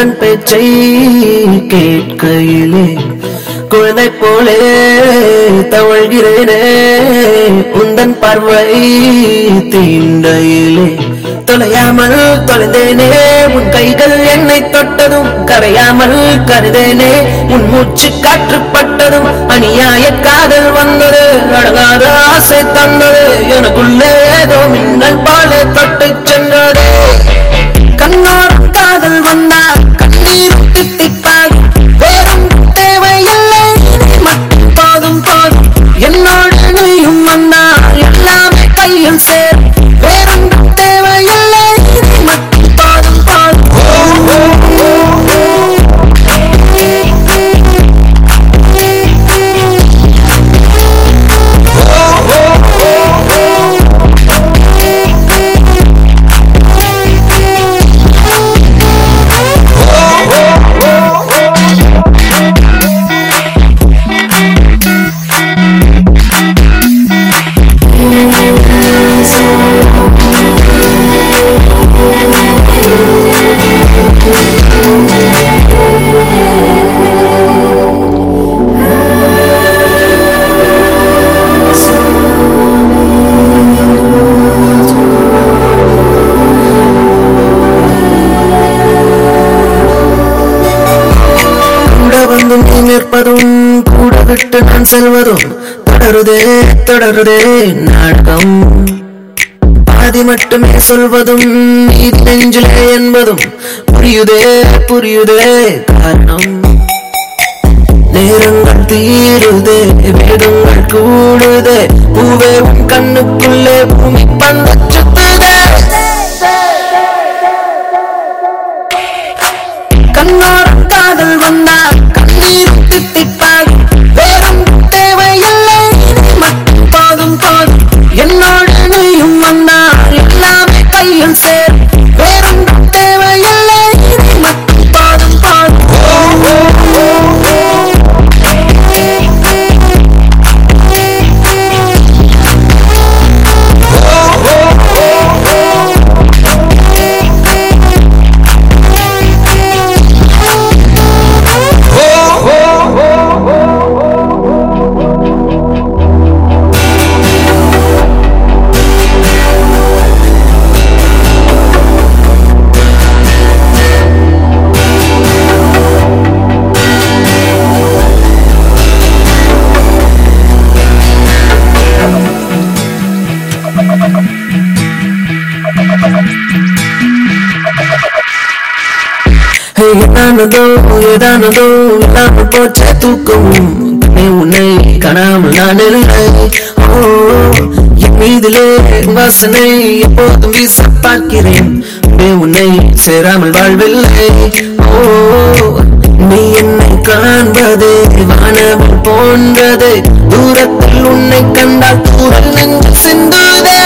உந்தன் பேச்சை கேட்கையிலே குழந்தை போலே தவழ்கிறேனே உந்தன் பார்வை தீண்டையிலே தொலையாமல் தொலைந்தேனே உன் கைகள் என்னை தொட்டதும் கரையாமல் கருதேனே உன் மூச்சு காற்றுப்பட்டதும் அநியாய காதல் வந்தது அழகாத ஆசை தந்தது எனக்குள்ளே ஏதோ மின்னல் பால தொட்டு சென்றது கண்ணோரம் காதல் வந்தா கண்ணீர் தித்திப்பாகும் வேறும் தேவையில்லை நீ மட்டும் போதும் போதும் என்னோடு நீயும் வந்தா எல்லாமே கையில் சேர் வேறும் தேவையில்லை நீ மட்டும் போதும் கூட வந்து நீ நிற்பதும் கூட விட்டு நான் செல்வதும் தொடருதே தொடருதே நாடகம் பாதி மட்டுமே சொல்வதும் நீதி நெஞ்சிலே என்பதும் புரியுதே புரியுதே காரணம் நேரங்கள் தீருதே வேதங்கள் கூடுதே பூவே உன் கண்ணுக்குள்ளே பூமி பந்த சுத்துதே கண்ணோரம் காதல் வந்தா கண்ணீர் தித்திப்பாகும் வேறும் தேவையில்லை நீ மட்டும் போதும் போதும் என்னோடு நீயும் வந்தா எல்லாமே கையில் சேர் வேறும் தேவையில்லை நீ மட்டும் போதும் ஹே, எதானதோ ஏதானதோ இல்லாம போச்ச தூக்கமும் கண்ணே உன்னை காணாமல் நான் இல்லை ஓ என் மீதிலே வாசனை எப்போதும் வீச பார்க்கிறேன் உன்னே உன்னை சேராமல் வாழ்வில்லை ஓ நீ என்னை காண்பதே வானவில் போன்றது தூரத்தில் உன்னை கண்டால் தூரல் நெஞ்சு சிந்துதே